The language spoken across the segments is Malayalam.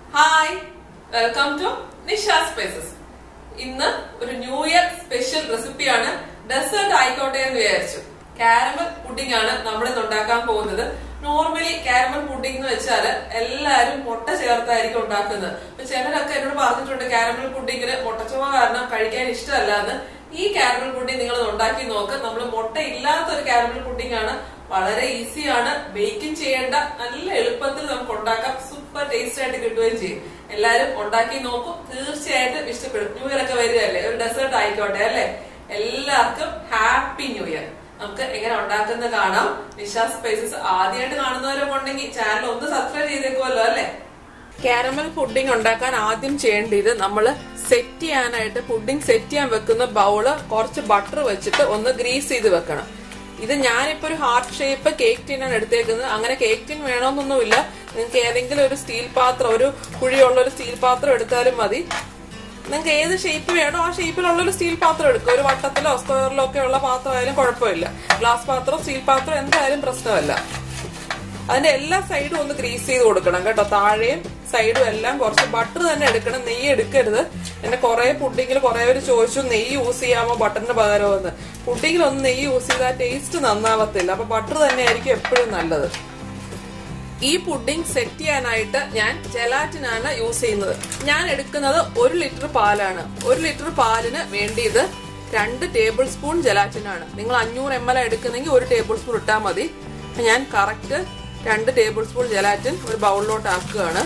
hi welcome to Nisha spices ഇന്ന് ഒരു ന്യൂ ഇയർ സ്പെഷ്യൽ റെസിപ്പിയാണ് ഡെസേർട്ട് ആയിക്കോട്ടെ എന്ന് വിചാരിച്ചു കാരമൽ പുഡിംഗ് ആണ് നമ്മൾ ഇന്ന് ഉണ്ടാക്കാൻ പോകുന്നത് നോർമലി കാരമൽ പുഡിംഗ് എന്ന് വെച്ചാല് എല്ലാരും മുട്ട ചേർത്തായിരിക്കും ഉണ്ടാക്കുന്നത് അപ്പൊ ചിലരൊക്കെ എന്നോട് പറഞ്ഞിട്ടുണ്ട് കാരമൽ പുഡിങ്ങിന് മുട്ടച്ചുവ കാരണം കഴിക്കാൻ ഇഷ്ടമല്ല എന്ന് ഈ കാരമൽ പുഡിംഗ് നിങ്ങൾ ഉണ്ടാക്കി നോക്ക് നമ്മൾ മുട്ട ഇല്ലാത്ത ഒരു കാരമൽ പുഡിംഗ് ആണ് വളരെ ഈസിയാണ് ബേക്കിംഗ് ചെയ്യേണ്ട നല്ല എളുപ്പത്തിൽ നമുക്ക് ഉണ്ടാക്കാം സൂപ്പർ ടേസ്റ്റ് ആയിട്ട് കിട്ടുകയും ചെയ്യും എല്ലാരും ഉണ്ടാക്കി നോക്കും തീർച്ചയായിട്ടും ഇഷ്ടപ്പെടും ന്യൂ ഇയർ ഒക്കെ വരികയല്ലേ ഒരു ഡെസേർട്ട് ആയിക്കോട്ടെ അല്ലെ എല്ലാവർക്കും ഹാപ്പി ന്യൂ ഇയർ നമുക്ക് എങ്ങനെ ഉണ്ടാക്കുന്നത് കാണാം നിഷാ സ്പൈസസ് ആദ്യമായിട്ട് കാണുന്നവരൊക്കെ ഉണ്ടെങ്കിൽ ചാനൽ ഒന്ന് സബ്സ്ക്രൈബ് ചെയ്തേക്കുമല്ലോ അല്ലെ കാരമൽ പുഡിംഗ് ഉണ്ടാക്കാൻ ആദ്യം ചെയ്യേണ്ടത് നമ്മൾ സെറ്റ് ചെയ്യാനായിട്ട് പുഡിംഗ് സെറ്റ് ചെയ്യാൻ വെക്കുന്ന ബൗള് കുറച്ച് ബട്ടർ വെച്ചിട്ട് ഒന്ന് ഗ്രീസ് ചെയ്ത് വെക്കണം ഇത് ഞാനിപ്പോ ഒരു ഹാർട്ട് ഷേപ്പ് കേക്ക് ടിന്നാണ് എടുത്തേക്കുന്നത് അങ്ങനെ കേക്ക് ടിൻ വേണമെന്നൊന്നുമില്ല നിങ്ങൾക്ക് ഏതെങ്കിലും ഒരു സ്റ്റീൽ പാത്രം ഒരു കുഴിയുള്ള ഒരു സ്റ്റീൽ പാത്രം എടുത്താലും മതി നിങ്ങൾക്ക് ഏത് ഷേപ്പ് വേണോ ആ ഷേപ്പിലുള്ള ഒരു സ്റ്റീൽ പാത്രം എടുക്കുക ഒരു വട്ടത്തിലോ സ്ക്വയറിലോ ഒക്കെ ഉള്ള പാത്രം ആയാലും കുഴപ്പമില്ല ഗ്ലാസ് പാത്രം സ്റ്റീൽ പാത്രം എന്തായാലും പ്രശ്നമല്ല അതിന്റെ എല്ലാ സൈഡും ഒന്ന് ഗ്രീസ് ചെയ്ത് കൊടുക്കണം കേട്ടോ താഴെയും സൈഡും എല്ലാം കുറച്ച് ബട്ടർ തന്നെ എടുക്കണം നെയ്യ് എടുക്കരുത് എന്നെ കുറെ പുഡിങ്ങിൽ കുറെ പേര് ചോദിച്ചു നെയ്യ് യൂസ് ചെയ്യാമോ ബട്ടറിന് പകരമെന്ന് പുഡിങ്ങിൽ ഒന്ന് നെയ്യ് യൂസ് ചെയ്താൽ ടേസ്റ്റ് നന്നാവത്തില്ല അപ്പൊ ബട്ടർ തന്നെ ആയിരിക്കും എപ്പോഴും നല്ലത് ഈ പുഡിംഗ് സെറ്റ് ചെയ്യാനായിട്ട് ഞാൻ ജെലാറ്റിനാണ് യൂസ് ചെയ്യുന്നത് ഞാൻ എടുക്കുന്നത് ഒരു ലിറ്റർ പാലാണ് ഒരു ലിറ്റർ പാലിന് വേണ്ടിയത് രണ്ട് ടേബിൾ സ്പൂൺ ജെലാറ്റിനാണ് നിങ്ങൾ അഞ്ഞൂറ് എം എൽ എടുക്കുന്നെങ്കിൽ ഒരു ടേബിൾ സ്പൂൺ ഇട്ടാൽ മതി ഞാൻ കറക്റ്റ് രണ്ട് ടേബിൾ സ്പൂൺ ജെലാറ്റിൻ ഒരു ബൗളിലോട്ട് ആക്കുകയാണ്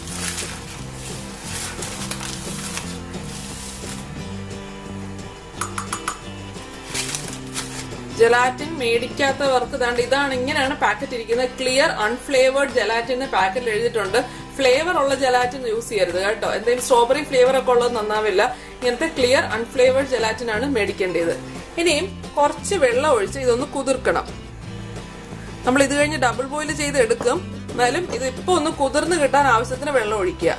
ജെലാറ്റിൻ മേടിക്കാത്തവർക്ക് ദാണ്ട് ഇതാണ് ഇങ്ങനെയാണ് പാക്കറ്റ് ഇരിക്കുന്നത് ക്ലിയർ അൺഫ്ലേവേർഡ് ജെലാറ്റിൻ പാക്കറ്റിൽ എഴുതിയിട്ടുണ്ട് ഫ്ലേവർ ഉള്ള ജെലാറ്റിൻ യൂസ് ചെയ്യരുത് കേട്ടോ എന്തെങ്കിലും സ്ട്രോബെറി ഫ്ലേവർ ഒക്കെ ഉള്ളത് നന്നാവില്ല ഇങ്ങനത്തെ ക്ലിയർ അൺഫ്ലേവേർഡ് ജെലാറ്റിൻ ആണ് മേടിക്കേണ്ടത് ഇനിയും കുറച്ച് വെള്ളം ഒഴിച്ച് ഇതൊന്ന് കുതിർക്കണം നമ്മൾ ഇത് കഴിഞ്ഞ് ഡബിൾ ബോയിൽ ചെയ്ത് എടുക്കും എന്നാലും ഇത് ഇപ്പൊ ഒന്ന് കുതിർന്ന് കിട്ടാൻ ആവശ്യത്തിന് വെള്ളം ഒഴിക്കുക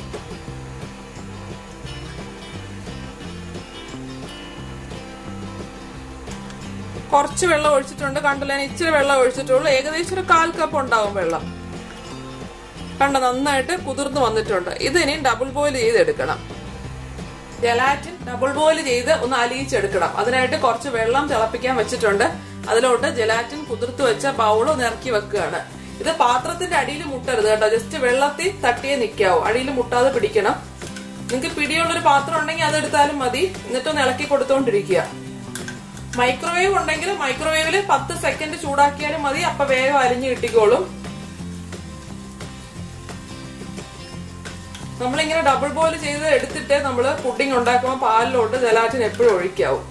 കുറച്ച് വെള്ളം ഒഴിച്ചിട്ടുണ്ട് കണ്ടില്ല ഞാൻ ഇച്ചിരി വെള്ളം ഒഴിച്ചിട്ടുള്ളൂ ഏകദേശം ഒരു കാൽ കപ്പ് ഉണ്ടാവും വെള്ളം കണ്ട നന്നായിട്ട് കുതിർന്ന് വന്നിട്ടുണ്ട് ഇത് ഇനി ഡബിൾ ബോയിൽ ചെയ്തെടുക്കണം ജലാറ്റിൻ ഡബിൾ ബോയിൽ ചെയ്ത് ഒന്ന് അലിയിച്ചെടുക്കണം അതിനായിട്ട് കുറച്ച് വെള്ളം തിളപ്പിക്കാൻ വെച്ചിട്ടുണ്ട് അതിലോട്ട് ജലാറ്റിൻ കുതിർത്ത് വെച്ച ബൗൾ ഒന്ന് ഇറക്കി വെക്കുകയാണ് ഇത് പാത്രത്തിന്റെ അടിയിൽ മുട്ടരുത് കേട്ടോ ജസ്റ്റ് വെള്ളത്തിൽ തട്ടിയേ നിൽക്കാവൂ അടിയിൽ മുട്ടാതെ പിടിക്കണം നിങ്ങൾക്ക് പിടിയുള്ള ഒരു പാത്രം ഉണ്ടെങ്കിൽ അതെടുത്താലും മതി എന്നിട്ടൊന്ന് ഇളക്കി കൊടുത്തോണ്ടിരിക്കുക മൈക്രോവേവ് ഉണ്ടെങ്കിൽ മൈക്രോവേവില് പത്ത് സെക്കൻഡ് ചൂടാക്കിയാലും മതി അപ്പൊ വേഗം അരിഞ്ഞു കിട്ടിക്കോളും നമ്മളിങ്ങനെ ഡബിൾ ബോയിൽ ചെയ്ത് എടുത്തിട്ട് നമ്മൾ പുഡിംഗ് ഉണ്ടാക്കുമ്പോൾ പാലിലോട്ട് ജലാറ്റിൻ എപ്പോഴും ഒഴിക്കാവും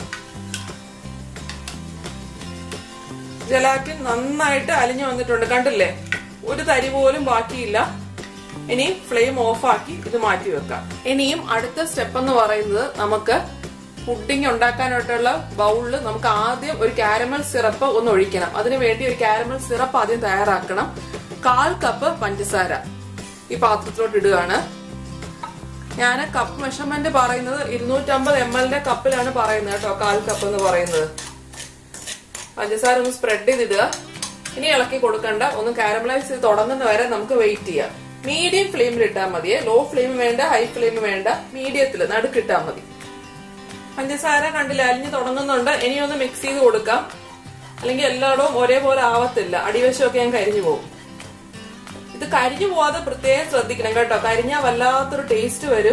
ജലാറ്റിൻ നന്നായിട്ട് അലിഞ്ഞു വന്നിട്ടുണ്ട് കണ്ടില്ലേ ഒരു തരി പോലും ബാക്കിയില്ല ഇനി ഫ്ലെയിം ഓഫ് ആക്കി ഇത് മാറ്റി വെക്കാം ഇനിയും അടുത്ത സ്റ്റെപ്പ് എന്ന് പറയുന്നത് നമുക്ക് പുഡിംഗ് ഉണ്ടാക്കാനായിട്ടുള്ള ബൗളിൽ നമുക്ക് ആദ്യം ഒരു കാരമൽ സിറപ്പ് ഒന്ന് ഒഴിക്കണം അതിനു വേണ്ടി ഒരു കാരമൽ സിറപ്പ് ആദ്യം തയ്യാറാക്കണം കാൽ കപ്പ് പഞ്ചസാര ഈ പാത്രത്തിലോട്ട് ഇടുകയാണ് ഞാൻ കപ്പ് മെഷർമെന്റ് പറയുന്നത് ഇരുന്നൂറ്റമ്പത് എം എല്ലിന്റെ കപ്പിലാണ് പറയുന്നത് കേട്ടോ കാൽ കപ്പ് എന്ന് പറയുന്നത് പഞ്ചസാര ഒന്ന് സ്പ്രെഡ് ചെയ്തിടുക ഇനി ഇളക്കി കൊടുക്കണ്ട ഒന്ന് കാരമലൈസ് ചെയ്ത് തുടങ്ങുന്ന വരെ നമുക്ക് വെയിറ്റ് ചെയ്യാം മീഡിയം ഫ്ലെയിമിൽ ഇട്ടാൽ മതിയെ ലോ ഫ്ലെയിം വേണ്ട ഹൈ ഫ്ലെയിം വേണ്ട മീഡിയത്തിൽ നടുക്കിട്ടാൽ മതി പഞ്ചസാര കണ്ടില്ല അലിഞ്ഞ് തുടങ്ങുന്നുണ്ട് ഇനി ഒന്ന് മിക്സ് ചെയ്ത് കൊടുക്കാം അല്ലെങ്കിൽ എല്ലായിടവും ഒരേപോലെ ആവത്തില്ല അടിവശമൊക്കെ ഞാൻ കരിഞ്ഞു പോകും ഇത് കരിഞ്ഞു പോവാതെ പ്രത്യേകം ശ്രദ്ധിക്കണം കേട്ടോ കരിഞ്ഞാൽ വല്ലാത്തൊരു ടേസ്റ്റ് വരും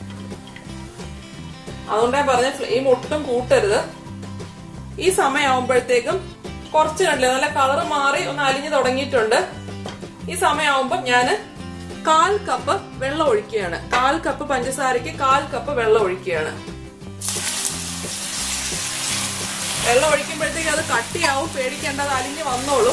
അതുകൊണ്ടാ പറഞ്ഞ ഫ്ലെയിം ഒട്ടും കൂട്ടരുത് ഈ സമയമാകുമ്പോഴത്തേക്കും കുറച്ച് കണ്ടില്ല നല്ല കളർ മാറി ഒന്ന് അലിഞ്ഞു തുടങ്ങിയിട്ടുണ്ട് ഈ സമയമാകുമ്പോൾ ഞാൻ കാൽ കപ്പ് വെള്ളം ഒഴിക്കുകയാണ് കാൽ കപ്പ് പഞ്ചസാരയ്ക്ക് കാൽ കപ്പ് വെള്ളം ഒഴിക്കുകയാണ് വെള്ളം ഒഴിക്കുമ്പോഴത്തേക്ക് അത് കട്ടിയാവും പേടിക്കേണ്ട അത് അലിഞ്ഞ് വന്നോളൂ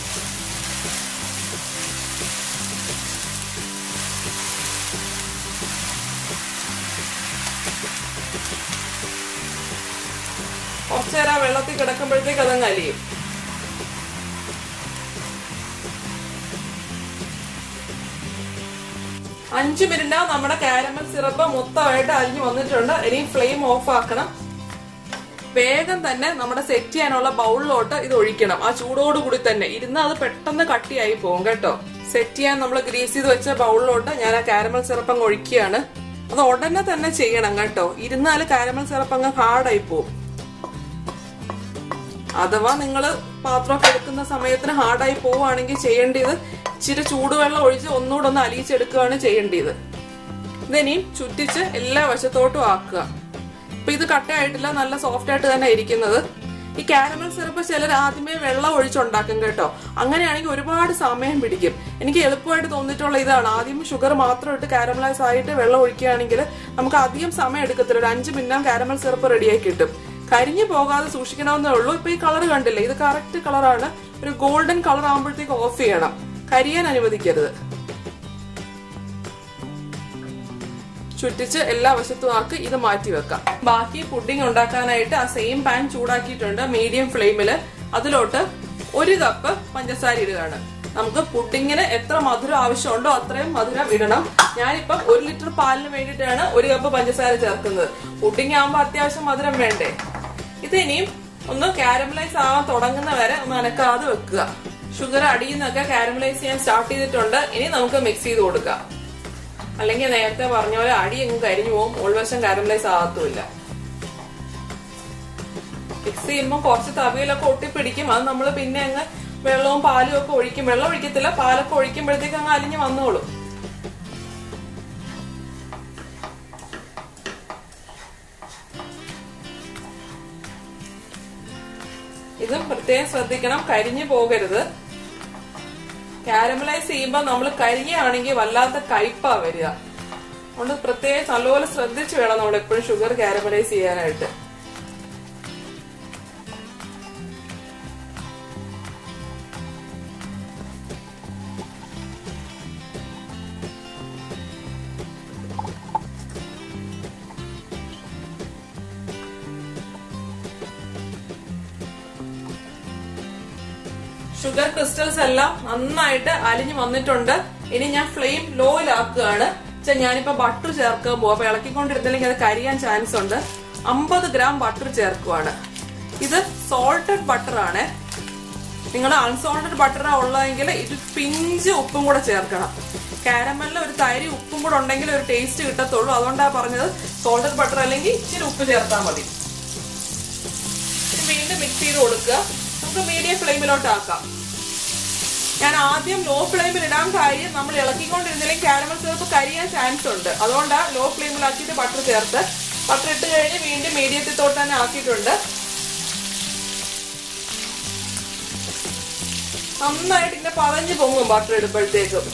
കുറച്ചു നേരം ആ വെള്ളത്തിൽ കിടക്കുമ്പോഴത്തേക്ക് അതങ്ങ് അലിയും അഞ്ചു മിനിറ്റ് നമ്മുടെ കാരമൽ സിറപ്പ് മൊത്തമായിട്ട് അലിഞ്ഞു വന്നിട്ടുണ്ട് ഇനി ഫ്ലെയിം ഓഫ് ആക്കണം വേഗം തന്നെ നമ്മുടെ സെറ്റ് ചെയ്യാനുള്ള ബൗളിലോട്ട് ഇത് ഒഴിക്കണം ആ ചൂടോടുകൂടി തന്നെ ഇരുന്ന് അത് പെട്ടെന്ന് കട്ടിയായി പോകും കേട്ടോ സെറ്റ് ചെയ്യാൻ നമ്മൾ ഗ്രീസ് ചെയ്ത് വെച്ച ബൗളിലോട്ട് ഞാൻ ആ കാരമൽ സിറപ്പ് അങ്ങ് ഒഴിക്കുകയാണ് അത് ഉടനെ തന്നെ ചെയ്യണം കേട്ടോ ഇരുന്നാല് കാരമൽ സിറപ്പ് അങ്ങ് ഹാർഡായി പോവും അഥവാ നിങ്ങൾ പാത്രമൊക്കെ എടുക്കുന്ന സമയത്തിന് ഹാർഡായി പോവുകയാണെങ്കിൽ ചെയ്യേണ്ടത് ഇച്ചിരി ചൂടുവെള്ളം ഒഴിച്ച് ഒന്നുകൂടെ ഒന്ന് അലിയിച്ചെടുക്കുകയാണ് ചെയ്യേണ്ടത് ഇതിനിയും ചുറ്റിച്ച് എല്ലാ വശത്തോട്ടും ആക്കുക ഇപ്പൊ ഇത് കട്ടയായിട്ടില്ല നല്ല സോഫ്റ്റ് ആയിട്ട് തന്നെ ഇരിക്കുന്നത് ഈ കാരമൽ സിറപ്പ് ചിലർ ആദ്യമേ വെള്ളം ഒഴിച്ചുണ്ടാക്കും കേട്ടോ അങ്ങനെയാണെങ്കിൽ ഒരുപാട് സമയം പിടിക്കും എനിക്ക് എളുപ്പമായിട്ട് തോന്നിയിട്ടുള്ള ഇതാണ് ആദ്യം ഷുഗർ മാത്രം ഇട്ട് കാരമലൈസ് ആയിട്ട് വെള്ളം ഒഴിക്കുകയാണെങ്കിൽ നമുക്ക് അധികം സമയം എടുക്കത്തില്ല ഒരു അഞ്ച് മിനിറ്റ് കാരമൽ സിറപ്പ് റെഡിയായി കിട്ടും കരിഞ്ഞു പോകാതെ സൂക്ഷിക്കണമെന്നേ ഉള്ളൂ ഇപ്പൊ ഈ കളർ കണ്ടില്ലേ ഇത് കറക്റ്റ് കളറാണ് ഒരു ഗോൾഡൻ കളർ ആകുമ്പോഴത്തേക്ക് ഓഫ് ചെയ്യണം കരിയാൻ അനുവദിക്കരുത് ചുറ്റിച്ച് എല്ലാ വശത്തും ആക്കി ഇത് മാറ്റി വെക്കാം ബാക്കി പുഡിംഗ് ഉണ്ടാക്കാനായിട്ട് ആ സെയിം പാൻ ചൂടാക്കിയിട്ടുണ്ട് മീഡിയം ഫ്ലെയിമില് അതിലോട്ട് ഒരു കപ്പ് പഞ്ചസാര ഇടുകയാണ് നമുക്ക് പുഡിങ്ങിന് എത്ര മധുരം ആവശ്യമുണ്ടോ അത്രയും മധുരം ഇടണം ഞാനിപ്പം ഒരു ലിറ്റർ പാലിന് വേണ്ടിയിട്ടാണ് ഒരു കപ്പ് പഞ്ചസാര ചേർക്കുന്നത് പുഡിംഗ് ആകുമ്പോൾ അത്യാവശ്യം മധുരം വേണ്ടേ ഇത് ഇനിയും ഒന്ന് കാരമലൈസ് ആവാൻ തുടങ്ങുന്ന വരെ ഒന്ന് അനക്കാതെ വെക്കുക ഷുഗർ അടിയിൽ നിന്നൊക്കെ കാരമലൈസ് ചെയ്യാൻ സ്റ്റാർട്ട് ചെയ്തിട്ടുണ്ട് ഇനി നമുക്ക് മിക്സ് ചെയ്ത് കൊടുക്കാം അല്ലെങ്കിൽ നേരത്തെ പറഞ്ഞ പോലെ അടി അങ്ങ് കരിഞ്ഞു പോകും ഉൾവശം കാരമലൈസ് ആകത്തുമില്ല മിക്സ് ചെയ്യുമ്പോൾ കുറച്ച് തവിയിലൊക്കെ ഒട്ടിപ്പിടിക്കും അത് നമ്മൾ പിന്നെ അങ്ങ് വെള്ളവും പാലും ഒക്കെ ഒഴിക്കും വെള്ളം ഒഴിക്കത്തില്ല പാലൊക്കെ ഒഴിക്കുമ്പോഴത്തേക്ക് അങ്ങ് അലിഞ്ഞു വന്നോളും ഇതും പ്രത്യേകം ശ്രദ്ധിക്കണം കരിഞ്ഞു പോകരുത് കാരമലൈസ് ചെയ്യുമ്പോൾ നമ്മൾ കരിയാണെങ്കിൽ വല്ലാത്ത കയ്പാ വരിക അതുകൊണ്ട് പ്രത്യേകം നല്ലപോലെ ശ്രദ്ധിച്ചു വേണം നമ്മൾ എപ്പോഴും ഷുഗർ കാരമലൈസ് ചെയ്യാനായിട്ട് ഷുഗർ ക്രിസ്റ്റൽസ് എല്ലാം നന്നായിട്ട് അലിഞ്ഞു വന്നിട്ടുണ്ട് ഇനി ഞാൻ ഫ്ലെയിം ലോയിലാക്കുകയാണ് വെച്ചാൽ ഞാനിപ്പോ ബട്ടർ ചേർക്കാൻ പോകും അപ്പൊ ഇളക്കിക്കൊണ്ടിരുന്നില്ലെങ്കിൽ അത് കരിയാൻ ചാൻസ് ഉണ്ട് അമ്പത് ഗ്രാം ബട്ടർ ചേർക്കുവാണ് ഇത് സോൾട്ടഡ് ബട്ടർ ആണ് നിങ്ങൾ അൺസോൾട്ടഡ് ബട്ടറാ ഉള്ളതെങ്കിൽ ഇത് പിഞ്ച് ഉപ്പും കൂടെ ചേർക്കണം കാരമലിൽ ഒരു തരി ഉപ്പും കൂടെ ഉണ്ടെങ്കിൽ ഒരു ടേസ്റ്റ് കിട്ടത്തുള്ളൂ അതുകൊണ്ടാണ് പറഞ്ഞത് സോൾട്ടഡ് ബട്ടർ അല്ലെങ്കിൽ ഇച്ചിരി ഉപ്പ് ചേർത്താൽ മതി വീണ്ടും മിക്സ് ചെയ്ത് കൊടുക്കുക നമുക്ക് മീഡിയം ഫ്ലെയിമിലോട്ട് ആക്കാം ഞാൻ ആദ്യം ലോ ഫ്ലെയിമിൽ ഇടാൻ കാര്യം നമ്മൾ ഇളക്കിക്കൊണ്ടിരുന്നില്ലെങ്കിൽ കാരമൽ സിറപ്പ് കരിയാൻ ചാൻസ് ഉണ്ട് അതുകൊണ്ടാണ് ലോ ഫ്ലെയിമിലാക്കിയിട്ട് ബട്ടർ ചേർത്ത് ബട്ടർ ഇട്ട് കഴിഞ്ഞ് വീണ്ടും മീഡിയത്തിൽ തൊട്ട് തന്നെ ആക്കിയിട്ടുണ്ട് നന്നായിട്ട് ഇങ്ങനെ പതഞ്ഞു പൊങ്ങും ബട്ടർ ഇടുമ്പോഴത്തേക്കും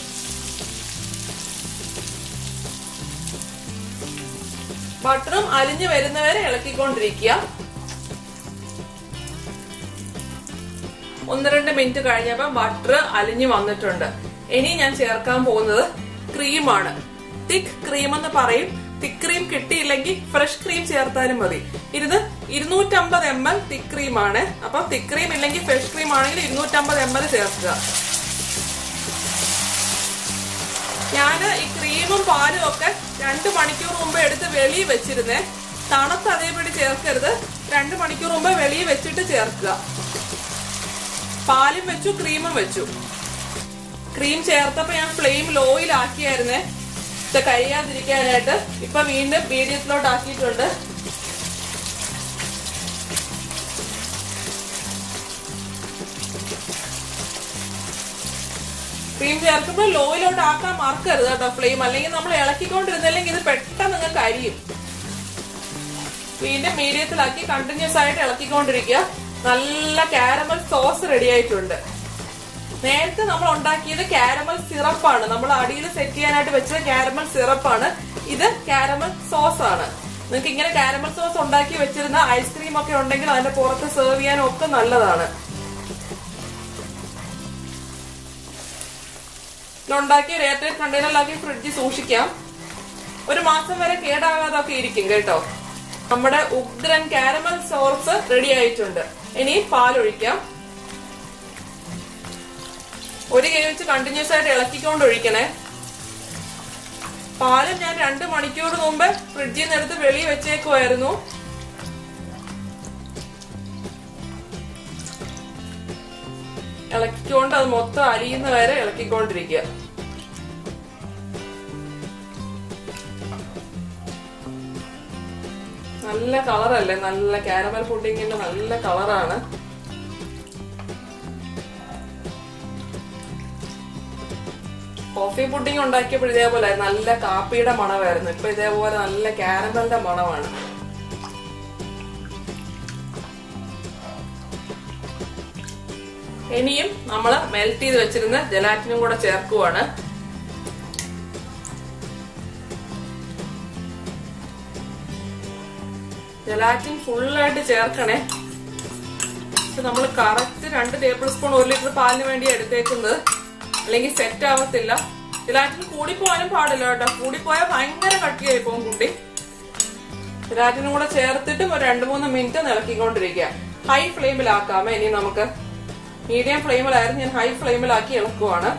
ബട്ടറും അലിഞ്ഞു വരുന്നവരെ ഇളക്കിക്കൊണ്ടിരിക്കുക ഒന്ന് രണ്ട് മിനിറ്റ് കഴിഞ്ഞപ്പോൾ ബട്ടർ അലിഞ്ഞു വന്നിട്ടുണ്ട് ഇനി ഞാൻ ചേർക്കാൻ പോകുന്നത് ക്രീമാണ് തിക്ക് ക്രീം എന്ന് പറയും തിക്ക് ക്രീം കിട്ടിയില്ലെങ്കിൽ ഫ്രഷ് ക്രീം ചേർത്താലും മതി ഇത് ഇരുന്നൂറ്റമ്പത് എം എൽ തിക്ക് ക്രീം ആണ് അപ്പൊ തിക്ക് ക്രീം ഇല്ലെങ്കിൽ ഫ്രഷ് ക്രീം ആണെങ്കിൽ ഇരുന്നൂറ്റമ്പത് എം എൽ ചേർക്കുക ഞാൻ ഈ ക്രീമും പാലും ഒക്കെ രണ്ട് മണിക്കൂർ മുമ്പ് എടുത്ത് വെളിയിൽ വെച്ചിരുന്നേ തണുത്ത് അതേപടി ചേർക്കരുത് രണ്ട് മണിക്കൂർ മുമ്പ് വെളിയിൽ വെച്ചിട്ട് ചേർക്കുക പാലും വെച്ചു ക്രീമും വെച്ചു ക്രീം ചേർത്തപ്പോ ഞാൻ ഫ്ലെയിം ലോയിലാക്കിയായിരുന്നേ ഇത് കഴിയാതിരിക്കാനായിട്ട് ഇപ്പൊ വീണ്ടും മീഡിയത്തിലോട്ട് ആക്കിയിട്ടുണ്ട് ക്രീം ചേർക്കുമ്പോൾ ലോയിലോട്ട് ആക്കാൻ മറക്കരുത് കേട്ടോ ഫ്ലെയിം അല്ലെങ്കിൽ നമ്മൾ ഇളക്കിക്കൊണ്ടിരുന്നില്ലെങ്കിൽ ഇത് പെട്ടെന്ന് നിങ്ങൾ കരിയും വീണ്ടും മീഡിയത്തിലാക്കി കണ്ടിന്യൂസ് ആയിട്ട് ഇളക്കിക്കൊണ്ടിരിക്കുക നല്ല കാരമൽ സോസ് റെഡി ആയിട്ടുണ്ട് നേരത്തെ നമ്മൾ ഉണ്ടാക്കിയത് കാരമൽ സിറപ്പാണ് നമ്മൾ അടിയിൽ സെറ്റ് ചെയ്യാനായിട്ട് വെച്ചത് കാരമൽ സിറപ്പാണ് ഇത് കാരമൽ സോസ് ആണ് നിങ്ങൾക്ക് ഇങ്ങനെ കാരമൽ സോസ് ഉണ്ടാക്കി വെച്ചിരുന്ന ഐസ്ക്രീം ഒക്കെ ഉണ്ടെങ്കിൽ അതിന്റെ പുറത്ത് സെർവ് ചെയ്യാനും ഒക്കെ നല്ലതാണ് ഉണ്ടാക്കി എയർടൈറ്റ് കണ്ടെയ്നറിലാക്കി ഫ്രിഡ്ജിൽ സൂക്ഷിക്കാം ഒരു മാസം വരെ കേടാകാതൊക്കെ ഇരിക്കും കേട്ടോ നമ്മുടെ ഉഗ്രൻ കാരമൽ സോസ് റെഡി ആയിട്ടുണ്ട് ഇനി പാലൊഴിക്കാം ഒരു കൈ വെച്ച് കണ്ടിന്യൂസ് ആയിട്ട് ഇളക്കിക്കൊണ്ട് ഒഴിക്കണേ പാലും ഞാൻ രണ്ട് മണിക്കൂർ മുമ്പ് ഫ്രിഡ്ജിൽ നിന്ന് എടുത്ത് വെളിയിൽ വെച്ചേക്കുമായിരുന്നു ഇളക്കിക്കൊണ്ട് അത് മൊത്തം അരിയുന്ന വരെ ഇളക്കിക്കൊണ്ടിരിക്കുക നല്ല കളറല്ലേ നല്ല കാരമൽ പുഡിങ്ങിന്റെ നല്ല കളറാണ് കോഫി പുഡിംഗ് ഉണ്ടാക്കിയപ്പോൾ ഇതേപോലെ നല്ല കാപ്പിയുടെ മണമായിരുന്നു ഇപ്പൊ ഇതേപോലെ നല്ല കാരമലിന്റെ മണമാണ് ഇനിയും നമ്മൾ മെൽറ്റ് ചെയ്ത് വെച്ചിരുന്ന ജലാറ്റിനും കൂടെ ചേർക്കുവാണ് ജലാറ്റിൻ ഫുള്ളായിട്ട് ചേർക്കണേ നമ്മൾ കറക്റ്റ് രണ്ട് ടേബിൾ സ്പൂൺ ഒരു ലിറ്റർ പാലിന് വേണ്ടി എടുത്തേക്കുന്നത് അല്ലെങ്കിൽ സെറ്റ് ആവത്തില്ല ജലാറ്റിൻ കൂടിപ്പോയാലും പാടില്ല കേട്ടോ കൂടിപ്പോയാൽ ഭയങ്കര കട്ടിയായി പോകും കുട്ടി ജലാറ്റിനും കൂടെ ചേർത്തിട്ട് ഒരു രണ്ട് മൂന്ന് മിനിറ്റ് നിളക്കിക്കൊണ്ടിരിക്കുക ഹൈ ഫ്ലെയിമിലാക്കാമേ ഇനി നമുക്ക് മീഡിയം ഫ്ലെയിമിലായിരുന്നു ഞാൻ ഹൈ ഫ്ലെയിമിലാക്കി ഇളക്കുവാണ്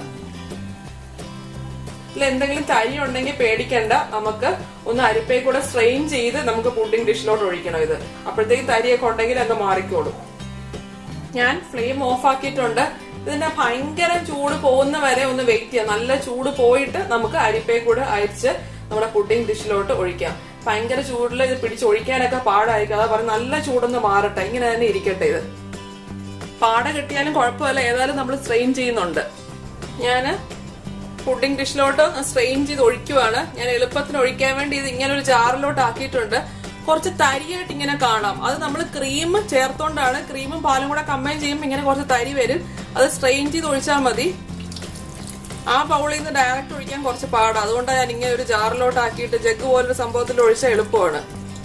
ഇതിൽ എന്തെങ്കിലും തരി ഉണ്ടെങ്കിൽ പേടിക്കണ്ട നമുക്ക് ഒന്ന് അരിപ്പേ കൂടെ സ്ട്രെയിൻ ചെയ്ത് നമുക്ക് പുഡിംഗ് ഡിഷിലോട്ട് ഒഴിക്കണം ഇത് അപ്പോഴത്തേക്ക് തരിയൊക്കെ ഉണ്ടെങ്കിൽ അങ്ങ് മാറിക്കോളും ഞാൻ ഫ്ലെയിം ഓഫ് ആക്കിയിട്ടുണ്ട് ഇതിന്റെ ഭയങ്കര ചൂട് പോകുന്ന വരെ ഒന്ന് വെയിറ്റ് ചെയ്യാം നല്ല ചൂട് പോയിട്ട് നമുക്ക് അരിപ്പേ കൂടെ അരിച്ച് നമ്മുടെ പുഡിംഗ് ഡിഷിലോട്ട് ഒഴിക്കാം ഭയങ്കര ചൂടിൽ ഇത് പിടിച്ചൊഴിക്കാനൊക്കെ പാടായിരിക്കും അതാ പറഞ്ഞ നല്ല ചൂടൊന്ന് മാറട്ടെ ഇങ്ങനെ തന്നെ ഇരിക്കട്ടെ ഇത് പാട കിട്ടിയാലും കുഴപ്പമില്ല ഏതായാലും നമ്മൾ സ്ട്രെയിൻ ചെയ്യുന്നുണ്ട് ഞാന് പുഡിംഗ് ഡിഷിലോട്ട് സ്ട്രെയിൻ ചെയ്ത് ഒഴിക്കുവാണ് ഞാൻ എളുപ്പത്തിന് ഒഴിക്കാൻ വേണ്ടി ഇത് ഇങ്ങനെ ഒരു ജാറിലോട്ട് ആക്കിയിട്ടുണ്ട് കുറച്ച് തരിയായിട്ട് ഇങ്ങനെ കാണാം അത് നമ്മൾ ക്രീം ചേർത്തോണ്ടാണ് ക്രീമും പാലും കൂടെ കമ്പൈൻ ചെയ്യുമ്പോൾ ഇങ്ങനെ കുറച്ച് തരി വരും അത് സ്ട്രെയിൻ ചെയ്ത് ഒഴിച്ചാൽ മതി ആ ബൗളിൽ നിന്ന് ഡയറക്റ്റ് ഒഴിക്കാൻ കുറച്ച് പാടാണ് അതുകൊണ്ടാണ് ഞാൻ ഇങ്ങനെ ഒരു ജാറിലോട്ട് ആക്കിയിട്ട് ജഗ് പോലൊരു സംഭവത്തിൽ ഒഴിച്ചാൽ എളുപ്പമാണ്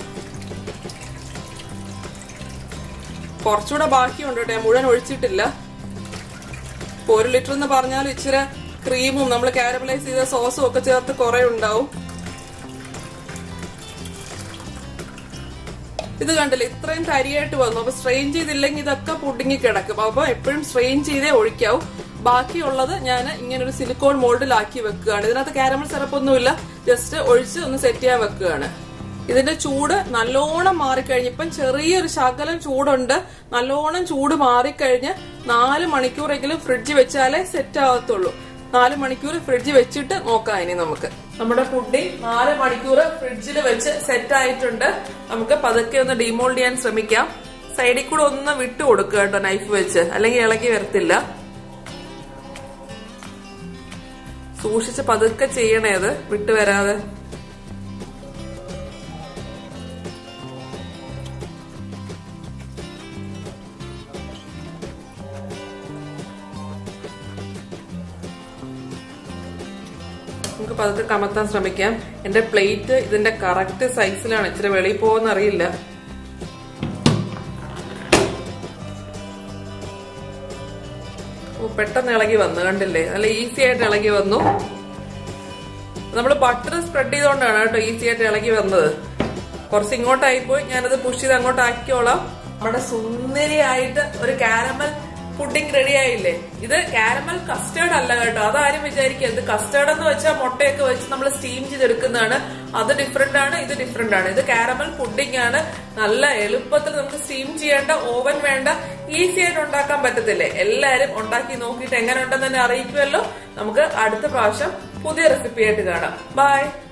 കുറച്ചുകൂടെ ബാക്കിയുണ്ട് കേട്ടോ ഞാൻ മുഴുവൻ ഒഴിച്ചിട്ടില്ല ഇപ്പൊ ഒരു ലിറ്റർ എന്ന് പറഞ്ഞാൽ ഇച്ചിരി ക്രീമും നമ്മൾ കാരമലൈസ് ചെയ്ത സോസും ഒക്കെ ചേർത്ത് കുറെ ഉണ്ടാവും ഇത് കണ്ടില്ലേ ഇത്രയും തരിയായിട്ട് വന്നു അപ്പൊ സ്ട്രെയിൻ ചെയ്തില്ലെങ്കിൽ ഇതൊക്കെ പുഡിങ്ങി കിടക്കും അപ്പൊ എപ്പോഴും സ്ട്രെയിൻ ചെയ്തേ ഒഴിക്കാവൂ ബാക്കിയുള്ളത് ഞാൻ ഇങ്ങനെ ഒരു സിലിക്കോൺ മോൾഡിലാക്കി വെക്കുകയാണ് ഇതിനകത്ത് കാരമൽ സിറപ്പ് ഒന്നുമില്ല ജസ്റ്റ് ഒഴിച്ച് ഒന്ന് സെറ്റ് ചെയ്യാൻ വെക്കുകയാണ് ഇതിന്റെ ചൂട് നല്ലോണം മാറിക്കഴിഞ്ഞ് ഇപ്പം ചെറിയൊരു ശകലം ചൂടുണ്ട് നല്ലോണം ചൂട് മാറിക്കഴിഞ്ഞ് നാല് മണിക്കൂറെങ്കിലും ഫ്രിഡ്ജ് വെച്ചാലേ സെറ്റ് ആവത്തുള്ളൂ നാല് മണിക്കൂർ ഫ്രിഡ്ജ് വെച്ചിട്ട് നോക്കാം ഇനി നമുക്ക് നമ്മുടെ പുഡിംഗ് നാല് മണിക്കൂർ ഫ്രിഡ്ജിൽ വെച്ച് സെറ്റ് ആയിട്ടുണ്ട് നമുക്ക് പതുക്കെ ഒന്ന് ഡിമോൾഡ് ചെയ്യാൻ ശ്രമിക്കാം സൈഡിൽ കൂടെ ഒന്ന് വിട്ടു കൊടുക്കുക കേട്ടോ നൈഫ് വെച്ച് അല്ലെങ്കിൽ ഇളകി വരത്തില്ല സൂക്ഷിച്ച് പതുക്കെ ചെയ്യണേ അത് വിട്ടു വരാതെ നമുക്ക് പതുക്കെ കമത്താൻ ശ്രമിക്കാം എന്റെ പ്ലേറ്റ് ഇതിന്റെ കറക്റ്റ് സൈസിലാണ് ഇച്ചിരി വെളിയിൽ പോകുന്ന അറിയില്ല ഓ പെട്ടെന്ന് ഇളകി വന്നു കണ്ടില്ലേ നല്ല ഈസി ആയിട്ട് ഇളകി വന്നു നമ്മൾ ബട്ടർ സ്പ്രെഡ് ചെയ്തുകൊണ്ടാണ് കേട്ടോ ഈസി ആയിട്ട് ഇളകി വന്നത് കുറച്ച് ഇങ്ങോട്ടായിപ്പോയി ഞാനത് പുഷ് ചെയ്ത് അങ്ങോട്ട് ആക്കിയോളാം നമ്മുടെ സുന്ദരിയായിട്ട് ഒരു കാരമൽ പുഡിംഗ് റെഡി ആയില്ലേ ഇത് കാരമൽ കസ്റ്റേർഡ് അല്ല കേട്ടോ അതാരും വിചാരിക്കുക ഇത് കസ്റ്റേർഡ് എന്ന് വെച്ചാൽ മുട്ടയൊക്കെ വെച്ച് നമ്മൾ സ്റ്റീം ചെയ്തെടുക്കുന്നതാണ് അത് ഡിഫറെന്റ് ആണ് ഇത് ഡിഫറെന്റ് ആണ് ഇത് കാരമൽ പുഡിംഗ് ആണ് നല്ല എളുപ്പത്തിൽ നമുക്ക് സ്റ്റീം ചെയ്യേണ്ട ഓവൻ വേണ്ട ഈസി ആയിട്ട് ഉണ്ടാക്കാൻ പറ്റത്തില്ലേ എല്ലാരും ഉണ്ടാക്കി നോക്കിയിട്ട് എങ്ങനെ ഉണ്ടെന്ന് തന്നെ അറിയിക്കുമല്ലോ നമുക്ക് അടുത്ത പ്രാവശ്യം പുതിയ റെസിപ്പി ആയിട്ട് കാണാം ബൈ